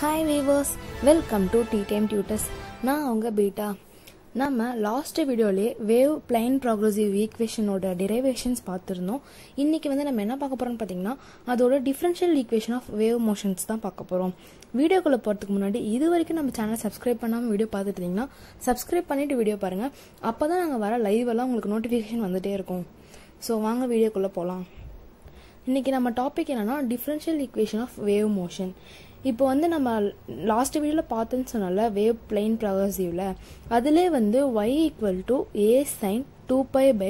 hi viewers welcome to the time tutors நான் அவங்க பீட்டா நம்ம லாஸ்ட் வீடியோலே வேவ் பிளைன் ப்ராக்ரஸிவ் ஈக்குவேஷனோட டெரைவேஷன்ஸ் பார்த்துருந்தோம் இன்னைக்கு வந்து நம்ம என்ன பார்க்க போறோம்னு பார்த்தீங்கன்னா அதோட differential equation of wave motions தான் பார்க்க போகிறோம் வீடியோக்குள்ளே போகிறதுக்கு முன்னாடி இது வரைக்கும் நம்ம சேனல் சப்ஸ்கிரைப் பண்ணாமல் வீடியோ பார்த்துட்டு இருந்தீங்கன்னா சப்ஸ்கிரைப் பண்ணிட்டு வீடியோ பாருங்கள் அப்போ தான் நாங்கள் வர லைவ் எல்லாம் உங்களுக்கு நோட்டிஃபிகேஷன் வந்துட்டே இருக்கும் ஸோ வாங்க வீடியோக்குள்ளே போகலாம் இன்னைக்கு நம்ம டாபிக் என்னன்னா differential equation of wave motion இப்போ வந்து நம்ம லாஸ்ட் வீடியோவில் பார்த்தோன்னு சொன்னால வேவ் பிளைன் ப்ராகர்சிவ்ல அதிலே வந்து y equal to a sin two pi by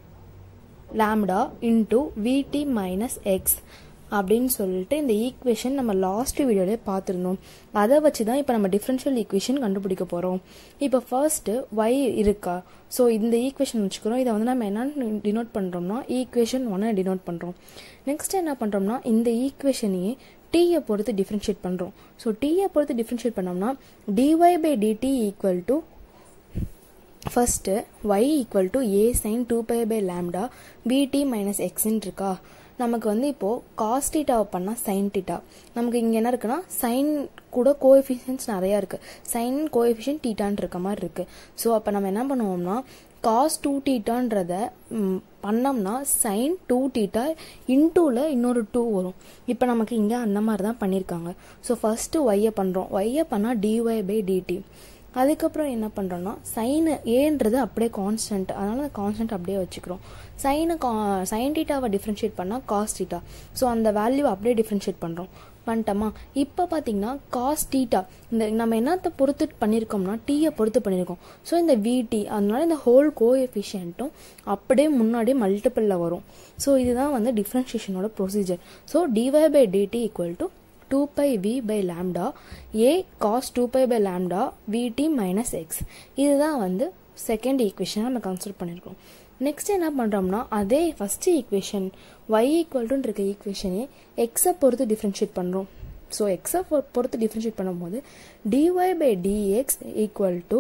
lambda into v t minus x அப்படின்னு சொல்லிட்டு இந்த ஈக்குவேஷன் நம்ம லாஸ்ட் வீடியோலேயே பார்த்துருந்தோம் அதை வச்சு தான் இப்போ நம்ம டிஃப்ரென்ஷியல் ஈக்குவேஷன் கண்டுபிடிக்க போகிறோம் இப்போ ஃபர்ஸ்ட் ஒய் இருக்கா ஸோ இந்த ஈக்குவேஷன் வச்சுக்கிறோம் இதை வந்து நம்ம என்னன்னு டினோட் பண்ணுறோம்னா ஈக்குவேஷன் ஒன்னை டினோட் பண்ணுறோம் நெக்ஸ்ட் என்ன பண்ணுறோம்னா இந்த ஈக்குவேஷனையே டீயை பொறுத்து டிஃப்ரென்ஷியேட் பண்ணுறோம் ஸோ டீயை பொறுத்து டிஃப்ரென்ஷியேட் பண்ணோம்னா d y by d t equal to first y equal to a sin two pi by lambda v t minus எக்ஸ்ன்னு இருக்கா நமக்கு வந்து இப்போது காஸ் டீட்டாவை பண்ணால் சைன் டீட்டா நமக்கு இங்கே என்ன இருக்குன்னா சைன் கூட கோஎஃபிஷியன்ஸ் நிறையா இருக்குது சைன் கோஎஃபிஷியன் டீட்டான் இருக்க மாதிரி இருக்குது ஸோ அப்போ நம்ம என்ன பண்ணுவோம்னா காஸ் டூ டீட்டான்றத பண்ணோம்னா சைன் டூ டீட்டா இன்டூவில் இன்னொரு டூ வரும் இப்போ நமக்கு இங்கே அந்த மாதிரி தான் பண்ணியிருக்காங்க ஸோ ஃபஸ்ட்டு ஒய்யை பண்ணுறோம் ஒய்யை பண்ணால் டிஒய் பை டிடி அதுக்கப்புறம் என்ன பண்ணுறோம்னா சைனு ஏன்றது அப்படியே கான்ஸ்டன்ட் அதனால அந்த கான்ஸ்டன்ட் அப்படியே வச்சுக்கிறோம் சைனு கா சைன் டீட்டாவை டிஃப்ரென்ஷியேட் பண்ணால் காஸ் டீட்டா ஸோ அந்த வேல்யூ அப்படியே டிஃப்ரென்ஷியேட் பண்ணுறோம் பண்ணிட்டோமா இப்போ பார்த்தீங்கன்னா காஸ் டீட்டா இந்த நம்ம என்னத்தை பொறுத்து பண்ணியிருக்கோம்னா டீயை பொறுத்து பண்ணியிருக்கோம் ஸோ இந்த விடி அதனால இந்த ஹோல் கோ எஃபிஷியன்ட்டும் அப்படியே முன்னாடி மல்டிப்பிளில் வரும் ஸோ இதுதான் வந்து டிஃப்ரென்ஷியேஷனோட procedure so d y by d t equal to two pi v by lambda a cos two pi by lambda v t minus x இதுதான் வந்து செகண்ட் ஈக்குவேஷனை நம்ம கன்சிடர் பண்ணியிருக்கோம் நெக்ஸ்ட் என்ன பண்ணுறோம்னா அதே ஃபஸ்ட்டு ஈக்குவேஷன் ஒய் ஈக்குவல்டுன்னு இருக்க ஈக்குவேஷனே எக்ஸை பொறுத்து டிஃப்ரென்ஷியேட் பண்ணுறோம் ஸோ எக்ஸை பொறுத்து டிஃப்ரென்ஷியேட் பண்ணும்போது d y by d x equal to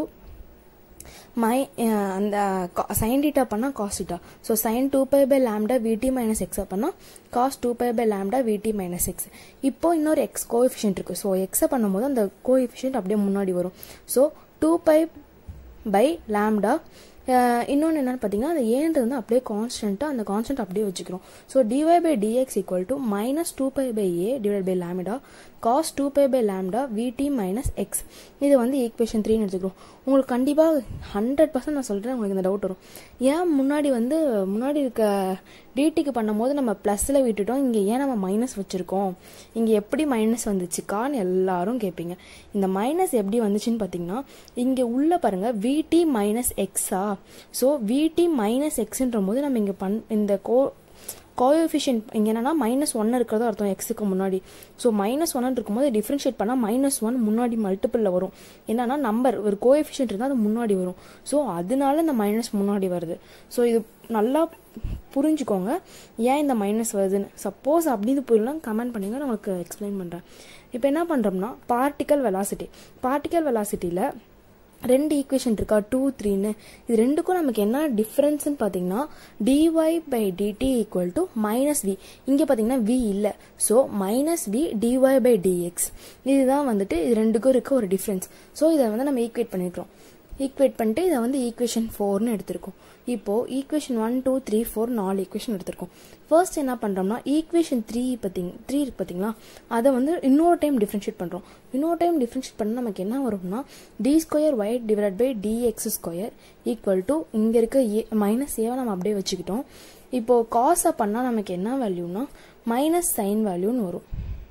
மை அந்த சைன் டீட்டா பண்ணால் cos theta so sin two pi by lambda v t minus எக்ஸை பண்ணால் cos two pi by lambda v t minus x இப்போ இன்னொரு எக்ஸ் கோஎஃபிஷியன்ட் இருக்குது ஸோ எக்ஸை பண்ணும்போது அந்த கோஎஃபிஷியன்ட் அப்படியே முன்னாடி வரும் so two pi by lambda இன்னொன்று என்னென்னு பார்த்தீங்கன்னா அது ஏன்றது வந்து அப்படியே கான்ஸ்டன்ட்டாக அந்த கான்ஸ்டன்ட் அப்படியே வச்சுக்கிறோம் so d y by d x equal to minus two pi by a divide by lambda cos two pi by lambda v t minus x இது வந்து ஈக்குவேஷன் த்ரீன்னு எடுத்துக்கிறோம் உங்களுக்கு கண்டிப்பாக ஹண்ட்ரட் பர்சன்ட் நான் சொல்கிறேன் உங்களுக்கு இந்த டவுட் வரும் ஏன் முன்னாடி வந்து முன்னாடி இருக்க டிடிக்கு பண்ணும்போது நம்ம ப்ளஸில் விட்டுட்டோம் இங்கே ஏன் நம்ம மைனஸ் வச்சுருக்கோம் இங்கே எப்படி மைனஸ் வந்துச்சுக்கான்னு எல்லாரும் கேட்பீங்க இந்த மைனஸ் எப்படி வந்துச்சுன்னு பார்த்தீங்கன்னா இங்கே உள்ள பாருங்கள் விடி மைனஸ் எக்ஸா ஸோ விடி மைனஸ் எக்ஸ்ன்ற போது நம்ம இங்கே பண் இந்த கோ கோஎஃபிஷியன்ட் இங்கே என்னன்னா மைனஸ் ஒன் இருக்கிறதா அர்த்தம் எக்ஸுக்கு முன்னாடி ஸோ மைனஸ் ஒன் இருக்கும்போது டிஃப்ரென்ஷியேட் பண்ணால் மைனஸ் ஒன் முன்னாடி மல்டிப்பிளில் வரும் என்னன்னா நம்பர் ஒரு கோஎஃபிஷியன்ட் இருந்தால் அது முன்னாடி வரும் ஸோ அதனால இந்த மைனஸ் முன்னாடி வருது ஸோ இது நல்லா புரிஞ்சுக்கோங்க ஏன் இந்த மைனஸ் வருதுன்னு சப்போஸ் அப்படின்னு புரியலாம் கமெண்ட் பண்ணுங்க நான் உங்களுக்கு எக்ஸ்பிளைன் பண்ணுறேன் இப்போ என்ன பண்ணுறோம்னா பார்ட்டிக்கல் வெலாசிட்டி பார்ட்டிக்கல் வெலாசிட்டியில் ரெண்டு ஈக்குவேஷன் இருக்கா டூ த்ரீன்னு இது ரெண்டுக்கும் நமக்கு என்ன டிஃப்ரென்ஸ்னு பார்த்தீங்கன்னா d y by d t equal to minus v இங்கே பார்த்தீங்கன்னா வி இல்லை so minus v d y by d x இதுதான் வந்துட்டு இது ரெண்டுக்கும் இருக்க ஒரு டிஃப்ரென்ஸ் ஸோ இதை வந்து நம்ம ஈக்குவேட் பண்ணியிருக்கோம் ஈக்குவேட் பண்ணிட்டு இதை வந்து ஈக்குவேஷன் ஃபோர்னு எடுத்திருக்கோம் இப்போது equation one two three four நாலு ஈக்குவேஷன் எடுத்திருக்கோம் ஃபர்ஸ்ட் என்ன பண்ணுறோம்னா ஈக்குவேஷன் த்ரீ பார்த்தீங்க த்ரீ இருக்கு பார்த்தீங்களா அதை வந்து இன்னொரு டைம் டிஃப்ரென்ஷியேட் பண்ணுறோம் இன்னொரு டைம் டிஃப்ரென்ஷியேட் பண்ணால் நமக்கு என்ன வரும்னா d square y divide by d x square equal to இங்கே இருக்க ஏ மைனஸ் ஏவை நம்ம அப்படியே வச்சுக்கிட்டோம் இப்போது காசை பண்ணால் நமக்கு என்ன வேல்யூனா மைனஸ் சைன் வேல்யூன்னு வரும்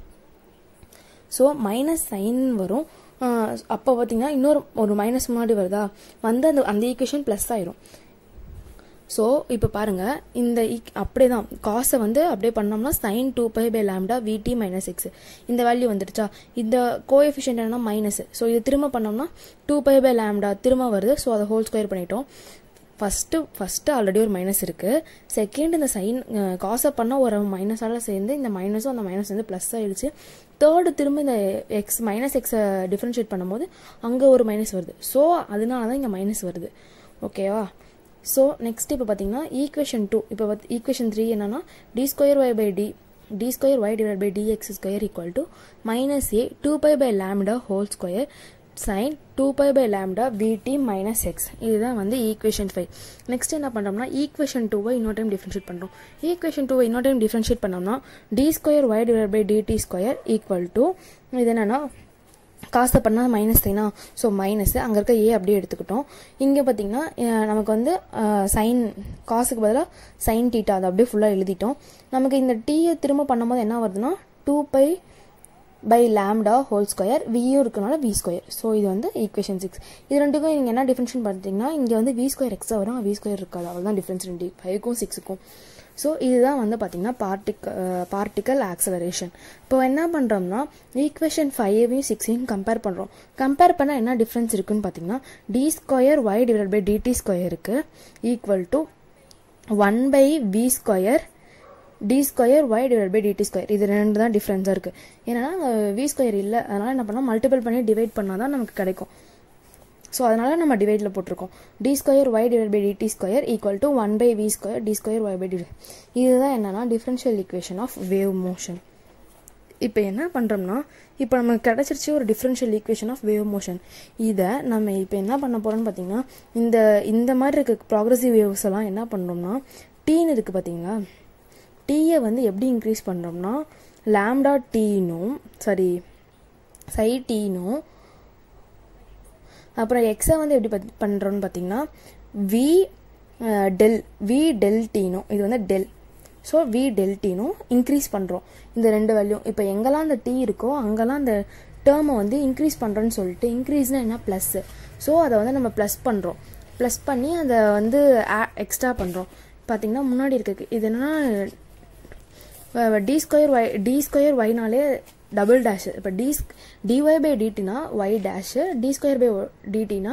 ஸோ மைனஸ் சைன் வரும் அப்போ பார்த்தீங்கன்னா இன்னொரு ஒரு மைனஸ் முன்னாடி வருதா வந்து அந்த அந்த ஈக்குவேஷன் ப்ளஸ் ஆயிரும் ஸோ இப்போ பாருங்கள் இந்த அப்படியே தான் காசை வந்து அப்படியே பண்ணோம்னா sin two pi by lambda v t minus x இந்த வேல்யூ வந்துடுச்சா இந்த கோஎஃபிஷியன்ட் என்ன மைனஸ் ஸோ இது திரும்ப பண்ணோம்னா டூ பை பை லேம்டா திரும்ப வருது ஸோ அதை ஹோல் ஸ்கொயர் பண்ணிட்டோம் ஃபஸ்ட்டு ஃபஸ்ட்டு ஆல்ரெடி ஒரு மைனஸ் இருக்குது செகண்ட் இந்த சைன் காசை பண்ணால் ஒரு மைனஸால் சேர்ந்து இந்த மைனஸும் அந்த மைனஸ் வந்து ப்ளஸ் ஆகிடுச்சு தேர்டு திரும்ப இந்த எக்ஸ் மைனஸ் எக்ஸை டிஃப்ரென்ஷியேட் பண்ணும்போது அங்கே ஒரு மைனஸ் வருது ஸோ அதனால தான் இங்கே மைனஸ் வருது ஓகேவா ஸோ நெக்ஸ்ட் இப்போ பார்த்தீங்கன்னா ஈக்குவேஷன் டூ இப்போ ஈக்குவேஷன் த்ரீ என்னன்னா d square y by d d square y divide by d x square equal to minus a two pi by lambda whole square sin two pi by lambda v t minus x இதுதான் வந்து equation five next என்ன பண்ணுறோம்னா equation டூவை இன்னொரு time differentiate பண்ணுறோம் equation டூவை இன்னொரு time differentiate பண்ணோம்னா d square y divide by d t square equal to இது என்னன்னா காசை பண்ணால் மைனஸ் தானா ஸோ மைனஸ் அங்கே இருக்க ஏ அப்படியே எடுத்துக்கிட்டோம் இங்கே பார்த்தீங்கன்னா நமக்கு வந்து சைன் காசுக்கு பதிலாக சைன் டீட்டா அதை அப்படியே ஃபுல்லாக எழுதிட்டோம் நமக்கு இந்த டீயை திரும்ப பண்ணும்போது என்ன வருதுன்னா two pi by lambda whole square வியும் இருக்கனால வி ஸ்கொயர் ஸோ இது வந்து ஈக்குவேஷன் சிக்ஸ் இது ரெண்டுக்கும் நீங்கள் என்ன டிஃப்ரென்ஷன் பார்த்தீங்கன்னா இங்கே வந்து வி ஸ்கொயர் எக்ஸா வரும் வி ஸ்கொயர் இருக்காது அவ்வளோதான் டிஃப்ரென்ஸ் ரெண்டு ஃபைவ்க்கும் சிக்ஸுக்கும் ஸோ இதுதான் வந்து பார்த்தீங்கன்னா பார்ட்டிக் பார்ட்டிக்கல் ஆக்சலரேஷன் இப்போ என்ன பண்ணுறோம்னா ஈக்குவேஷன் ஃபைவையும் சிக்ஸையும் கம்பேர் பண்ணுறோம் கம்பேர் பண்ணால் என்ன டிஃப்ரென்ஸ் இருக்குன்னு பார்த்தீங்கன்னா d square y divide by d t ஸ்கொயருக்கு equal to one by v square d square y divide by d t square இது ரெண்டு தான் டிஃப்ரென்ஸாக இருக்குது ஏன்னா வி ஸ்கொயர் இல்லை அதனால் என்ன பண்ணால் மல்டிபிள் பண்ணி டிவைட் பண்ணால் தான் நமக்கு கிடைக்கும் ஸோ அதனால் நம்ம டிவைடில் போட்டிருக்கோம் d square y divide by d t square equal to one by v square d square y by d இதுதான் என்னன்னா differential equation of wave motion இப்போ என்ன பண்ணுறோம்னா இப்போ நமக்கு கிடச்சிருச்சு ஒரு differential equation of wave motion இதை நம்ம இப்போ என்ன பண்ண போகிறோம்னு பார்த்தீங்கன்னா இந்த இந்த மாதிரி இருக்க ப்ராக்ரஸிவ் வேவ்ஸ் எல்லாம் என்ன பண்ணுறோம்னா டீன்னு இருக்குது பார்த்தீங்களா டீயை வந்து எப்படி இன்க்ரீஸ் பண்ணுறோம்னா லேம்டா டீனும் சாரி சை டீனும் அப்புறம் எக்ஸை வந்து எப்படி பத் பண்ணுறோன்னு பார்த்தீங்கன்னா வி டெல் வி டெல் டீனும் இது வந்து டெல் ஸோ வி டெல் டீனும் இன்க்ரீஸ் பண்ணுறோம் இந்த ரெண்டு வேல்யூ இப்போ எங்கெல்லாம் அந்த டீ இருக்கோ அங்கெல்லாம் அந்த டேர்மை வந்து இன்க்ரீஸ் பண்ணுறோன்னு சொல்லிட்டு இன்க்ரீஸ்னால் என்ன ப்ளஸ்ஸு ஸோ அதை வந்து நம்ம ப்ளஸ் பண்ணுறோம் ப்ளஸ் பண்ணி அதை வந்து எக்ஸ்ட்ரா பண்ணுறோம் பார்த்தீங்கன்னா முன்னாடி இருக்கு இது என்னன்னா d square y d square ஒய்னாலே டபுள் டேஷ் இப்போ டி டிஒய் பை டிடினா y dash d square by டிடினா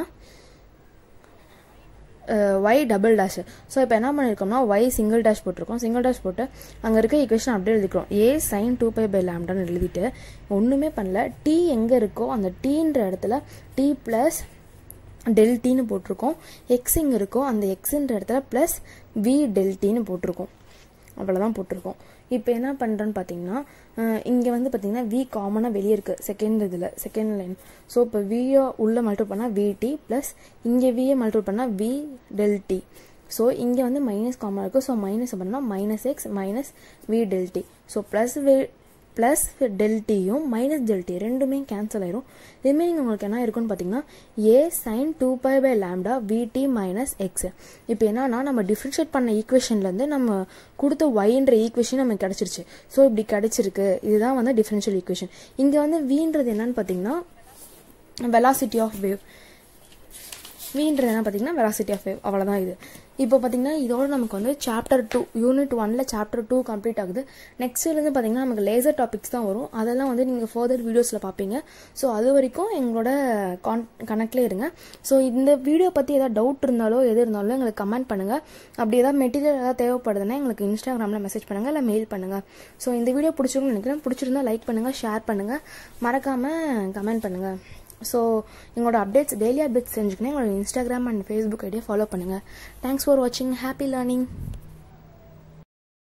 ஒய் டபுள் டேஷ் ஸோ இப்போ என்ன பண்ணியிருக்கோம்னா ஒய் சிங்கிள் டேஷ் போட்டிருக்கோம் சிங்கிள் டேஷ் போட்டு அங்கே இருக்க ஈக்குவேஷன் அப்படியே எழுதிக்கிறோம் a sin two pi by லேம்டான்னு எழுதிட்டு ஒன்றுமே பண்ணல டி எங்கே இருக்கோ அந்த டீன்ற இடத்துல டி ப்ளஸ் டெல்டின்னு போட்டிருக்கோம் எக்ஸ் இங்கே இருக்கோ அந்த எக்ஸுன்ற இடத்துல ப்ளஸ் வி டெல்டின்னு போட்டிருக்கோம் அவ்வளோதான் போட்டிருக்கோம் இப்போ என்ன பண்ணுறோன்னு பார்த்தீங்கன்னா இங்கே வந்து பார்த்தீங்கன்னா வி காமனாக வெளியே இருக்குது செகண்ட் இதில் செகண்ட் லைன் ஸோ இப்போ வியை உள்ளே மல்டிபிள் பண்ணால் விடி ப்ளஸ் இங்கே வியை மல்டிபிள் பண்ணால் வி டெல் டி ஸோ இங்கே வந்து மைனஸ் காமனாக இருக்குது ஸோ மைனஸ் பண்ணால் minus x minus v del t so plus v plus டெல்டியும் மைனஸ் டெல்டி ரெண்டுமே கேன்சல் ஆயிரும் ரிமைனிங் உங்களுக்கு என்ன இருக்குன்னு பார்த்தீங்கன்னா a sin two pi by lambda v t minus x இப்போ என்னன்னா நம்ம டிஃப்ரென்ஷியேட் பண்ண ஈக்குவேஷன்லேருந்து நம்ம கொடுத்த ஒய்ன்ற ஈக்குவேஷன் நமக்கு கிடச்சிருச்சு ஸோ இப்படி கிடச்சிருக்கு இதுதான் வந்து டிஃப்ரென்ஷியல் ஈக்குவேஷன் இங்கே வந்து வீன்றது என்னன்னு பார்த்தீங்கன்னா வெலாசிட்டி ஆஃப் வேவ் வீன்றது என்ன பார்த்தீங்கன்னா வெலாசிட்டி ஆஃப் வேவ் அவ்வளோதான் இது இப்போ பார்த்தீங்கன்னா இதோட நமக்கு வந்து சாப்டர் டூ யூனிட் ஒன்ல சாப்டர் டூ கம்ப்ளீட் ஆகுது நெக்ஸ்ட்லேருந்து பார்த்தீங்கன்னா நமக்கு லேசர் டாபிக்ஸ் தான் வரும் அதெல்லாம் வந்து நீங்கள் ஃபர்தர் வீடியோஸில் பார்ப்பீங்க ஸோ அது வரைக்கும் எங்களோட கான் கனெக்ட்லேயே இருங்க ஸோ இந்த வீடியோ பற்றி ஏதாவது டவுட் இருந்தாலோ எது இருந்தாலும் எங்களுக்கு கமெண்ட் பண்ணுங்கள் அப்படி ஏதாவது மெட்டீரியல் ஏதாவது தேவைப்படுதுன்னா எங்களுக்கு இன்ஸ்டாகிராமில் மெசேஜ் பண்ணுங்கள் இல்லை மெயில் பண்ணுங்கள் ஸோ இந்த வீடியோ பிடிச்சிருக்குன்னு நினைக்கிறேன் பிடிச்சிருந்தா லைக் பண்ணுங்கள் ஷேர் பண்ணுங்கள் மறக்காமல் கமெண்ட் பண்ணுங்கள் ஸோ எங்களோட அப்டேட்ஸ் டெய்லி அப்டேட்ஸ் தெரிஞ்சுக்கணும் எங்களோட இன்ஸ்டாகிராம் அண்ட் ஃபேஸ்புக் ஐடியா ஃபாலோ பண்ணுங்கள் தேங்க்ஸ் ஃபார் வாட்சிங் ஹாப்பி லேர்னிங்